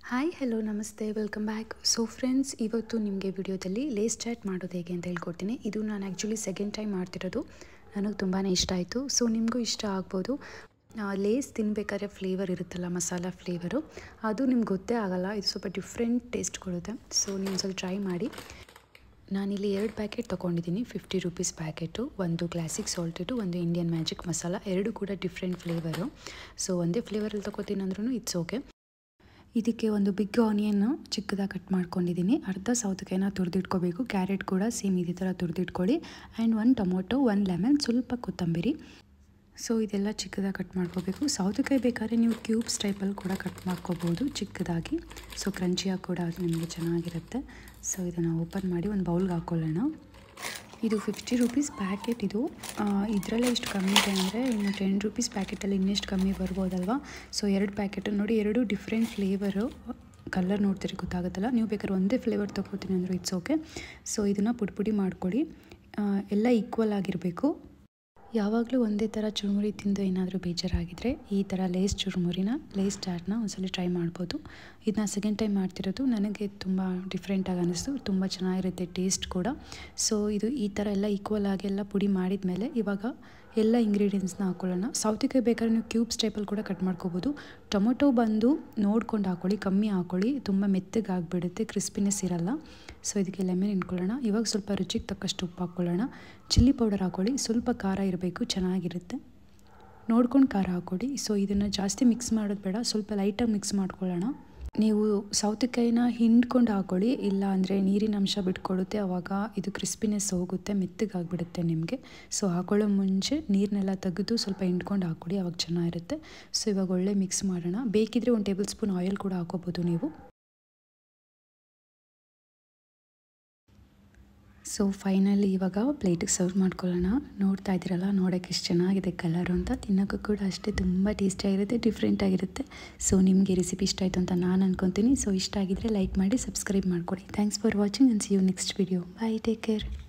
hi hello ನಮಸ್ತೆ welcome back so friends ಇವತ್ತು ನಿಮಗೆ ವಿಡಿಯೋದಲ್ಲಿ ಲೇಸ್ ಚಾಟ್ ಮಾಡೋದು ಹೇಗೆ ಅಂತ ಹೇಳ್ಕೊಡ್ತೀನಿ ಇದು ನಾನು ಆ್ಯಕ್ಚುಲಿ ಸೆಕೆಂಡ್ ಟೈಮ್ ಮಾಡ್ತಿರೋದು ನನಗೆ ತುಂಬಾ ಇಷ್ಟ ಆಯಿತು ಸೊ ನಿಮಗೂ ಇಷ್ಟ ಆಗ್ಬೋದು ಆ, ಲೇಸ್ ತಿನ್ನಬೇಕಾದ್ರೆ ಫ್ಲೇವರ್ ಇರುತ್ತಲ್ಲ ಮಸಾಲ ಫ್ಲೇವರು ಅದು ನಿಮ್ಗೆ ಗೊತ್ತೇ ಆಗಲ್ಲ ಇದು ಸ್ವಲ್ಪ ಡಿಫ್ರೆಂಟ್ ಟೇಸ್ಟ್ ಕೊಡುತ್ತೆ ಸೊ ನೀವು ಸ್ವಲ್ಪ ಟ್ರೈ ಮಾಡಿ ನಾನಿಲ್ಲಿ ಎರಡು ಪ್ಯಾಕೆಟ್ ತೊಗೊಂಡಿದ್ದೀನಿ ಫಿಫ್ಟಿ ರುಪೀಸ್ ಪ್ಯಾಕೆಟು ಒಂದು ಕ್ಲಾಸಿಕ್ ಸಾಲ್ಟೆಡು ಒಂದು ಇಂಡಿಯನ್ ಮ್ಯಾಜಿಕ್ ಮಸಾಲ ಎರಡು ಕೂಡ ಡಿಫ್ರೆಂಟ್ ಫ್ಲೇವರು ಸೊ ಒಂದೇ ಫ್ಲೇವರಲ್ಲಿ ತೊಗೋತೀನಿ ಅಂದ್ರೂ ಇಟ್ಸ್ ಓಕೆ ಇದಕ್ಕೆ ಒಂದು ಬಿಗ್ ಆನಿಯನ್ ಚಿಕ್ಕದಾಗಿ ಕಟ್ ಮಾಡ್ಕೊಂಡಿದ್ದೀನಿ ಅರ್ಧ ಸೌತೆಕಾಯಿನ ತುರಿದಿಟ್ಕೋಬೇಕು ಕ್ಯಾರೆಟ್ ಕೂಡ ಸೇಮ್ ಇದೇ ಥರ ತುರಿದಿಟ್ಕೊಳ್ಳಿ ಆ್ಯಂಡ್ ಒಂದು ಟೊಮೊಟೊ ಒಂದು ಲೆಮನ್ ಸ್ವಲ್ಪ ಕೊತ್ತಂಬರಿ ಸೊ ಇದೆಲ್ಲ ಚಿಕ್ಕದಾಗಿ ಕಟ್ ಮಾಡ್ಕೋಬೇಕು ಸೌತೆಕಾಯಿ ಬೇಕಾದ್ರೆ ನೀವು ಕ್ಯೂಬ್ಸ್ ಟೈಪಲ್ಲಿ ಕೂಡ ಕಟ್ ಮಾಡ್ಕೋಬೋದು ಚಿಕ್ಕದಾಗಿ ಸೊ ಕ್ರಂಚಿಯಾಗಿ ಕೂಡ ಅದು ನಿಮಗೆ ಚೆನ್ನಾಗಿರುತ್ತೆ ಸೊ ಇದನ್ನು ಓಪನ್ ಮಾಡಿ ಒಂದು ಬೌಲ್ಗೆ ಹಾಕ್ಕೊಳ್ಳೋಣ ಇದು ಫಿಫ್ಟಿ ರುಪೀಸ್ ಪ್ಯಾಕೆಟ್ ಇದು ಇದರಲ್ಲೇ ಇಷ್ಟು ಕಮ್ಮಿ ಇದೆ ಅಂದರೆ ಇನ್ನು ಟೆನ್ ರುಪೀಸ್ ಪ್ಯಾಕೆಟಲ್ಲಿ ಇನ್ನೆಷ್ಟು ಕಮ್ಮಿ ಬರ್ಬೋದಲ್ವಾ ಸೊ ಎರಡು ಪ್ಯಾಕೆಟ್ ನೋಡಿ ಎರಡು ಡಿಫ್ರೆಂಟ್ ಫ್ಲೇವರು ಕಲರ್ ನೋಡ್ತೀರಿ ಗೊತ್ತಾಗುತ್ತಲ್ಲ ನೀವು ಬೇಕಾದ್ರೆ ಒಂದೇ ಫ್ಲೇವರ್ ತೊಗೋತೀನಿ ಅಂದರೆ ಇಟ್ಸ್ ಓಕೆ ಸೊ ಇದನ್ನು ಪುಡಿ ಪುಡಿ ಮಾಡ್ಕೊಳ್ಳಿ ಆ, ಎಲ್ಲ ಈಕ್ವಲ್ ಆಗಿರಬೇಕು ಯಾವಾಗಲೂ ಒಂದೇ ಥರ ಚುರುಮುರಿ ತಿಂದು ಏನಾದರೂ ಬೇಜಾರಾಗಿದ್ದರೆ ಈ ಥರ ಲೇಸ್ ಚುರುಮುರಿನ ಲೇಸ್ ಚಾಟ್ನ ಒಂದ್ಸಲ ಟ್ರೈ ಮಾಡ್ಬೋದು ಇದನ್ನ ಸೆಕೆಂಡ್ ಟೈಮ್ ಮಾಡ್ತಿರೋದು ನನಗೆ ತುಂಬ ಡಿಫ್ರೆಂಟಾಗಿ ಅನ್ನಿಸ್ತು ತುಂಬ ಚೆನ್ನಾಗಿರುತ್ತೆ ಟೇಸ್ಟ್ ಕೂಡ ಸೊ ಇದು ಈ ಥರ ಎಲ್ಲ ಈಕ್ವಲ್ ಆಗಿ ಎಲ್ಲ ಪುಡಿ ಮಾಡಿದ ಮೇಲೆ ಇವಾಗ ಎಲ್ಲ ಇಂಗ್ರೀಡಿಯೆಂಟ್ಸ್ನ ಹಾಕ್ಕೊಳ್ಳೋಣ ಸೌತೆಕಾಯಿ ಬೇಕಾದ್ರೆ ನೀವು ಕ್ಯೂಬ್ಸ್ ಟೈಪಲ್ಲಿ ಕೂಡ ಕಟ್ ಮಾಡ್ಕೋಬೋದು ಟೊಮೊಟೊ ಬಂದು ನೋಡ್ಕೊಂಡು ಹಾಕ್ಕೊಳ್ಳಿ ಕಮ್ಮಿ ಹಾಕ್ಕೊಳ್ಳಿ ತುಂಬ ಮೆತ್ತಗೆ ಆಗಿಬಿಡುತ್ತೆ ಕ್ರಿಸ್ಪಿನೆಸ್ ಇರಲ್ಲ ಸೊ ಇದಕ್ಕೆ ಲೆಮನ್ ಇಟ್ಕೊಳ್ಳೋಣ ಇವಾಗ ಸ್ವಲ್ಪ ರುಚಿಗೆ ತಕ್ಕಷ್ಟು ಉಪ್ಪು ಹಾಕ್ಕೊಳ್ಳೋಣ ಚಿಲ್ಲಿ ಪೌಡರ್ ಹಾಕ್ಕೊಳ್ಳಿ ಸ್ವಲ್ಪ ಖಾರ ಇರಬೇಕು ಚೆನ್ನಾಗಿರುತ್ತೆ ನೋಡ್ಕೊಂಡು ಖಾರ ಹಾಕ್ಕೊಳ್ಳಿ ಸೊ ಇದನ್ನು ಜಾಸ್ತಿ ಮಿಕ್ಸ್ ಮಾಡೋದು ಬೇಡ ಸ್ವಲ್ಪ ಲೈಟಾಗಿ ಮಿಕ್ಸ್ ಮಾಡ್ಕೊಳ್ಳೋಣ ನೀವು ಸೌತೆಕಾಯಿನ ಹಿಂಡ್ಕೊಂಡು ಹಾಕ್ಕೊಳ್ಳಿ ಇಲ್ಲ ಅಂದರೆ ನೀರಿನ ಅಂಶ ಬಿಟ್ಕೊಳ್ಳುತ್ತೆ ಆವಾಗ ಇದು ಕ್ರಿಸ್ಪಿನೆಸ್ ಹೋಗುತ್ತೆ ಮೆತ್ತಗಾಗ್ಬಿಡುತ್ತೆ ನಿಮಗೆ ಸೊ ಹಾಕೊಳ್ಳೋ ಮುಂಚೆ ನೀರನ್ನೆಲ್ಲ ತೆಗೆದು ಸ್ವಲ್ಪ ಹಿಂಡ್ಕೊಂಡು ಹಾಕ್ಕೊಳ್ಳಿ ಅವಾಗ ಚೆನ್ನಾಗಿರುತ್ತೆ ಸೊ ಇವಾಗ ಒಳ್ಳೆ ಮಿಕ್ಸ್ ಮಾಡೋಣ ಬೇಕಿದ್ರೆ ಒಂದು ಟೇಬಲ್ ಸ್ಪೂನ್ ಆಯಿಲ್ ಕೂಡ ಹಾಕೋಬೋದು ನೀವು ಸೊ ಫೈನಲಿ ಇವಾಗ ಪ್ಲೇಟಿಗೆ ಸರ್ವ್ ಮಾಡ್ಕೊಳ್ಳೋಣ ನೋಡ್ತಾ ಇದ್ದೀರಲ್ಲ ನೋಡೋಕ್ಕೆ ಎಷ್ಟು ಚೆನ್ನಾಗಿದೆ ಕಲರು ಅಂತ ತಿನ್ನೋಕ್ಕೂ ಕೂಡ ಅಷ್ಟೇ ತುಂಬ ಟೇಸ್ಟಿಯಾಗಿರುತ್ತೆ ಡಿಫ್ರೆಂಟಾಗಿರುತ್ತೆ ಸೊ ನಿಮಗೆ ರೆಸಿಪಿ ಇಷ್ಟ ಆಯಿತು ಅಂತ ನಾನು ಅನ್ಕೊತೀನಿ ಸೊ ಇಷ್ಟ ಆಗಿದ್ರೆ ಲೈಕ್ ಮಾಡಿ ಸಬ್ಸ್ಕ್ರೈಬ್ ಮಾಡ್ಕೊಡಿ thanks for watching and see you next video bye take care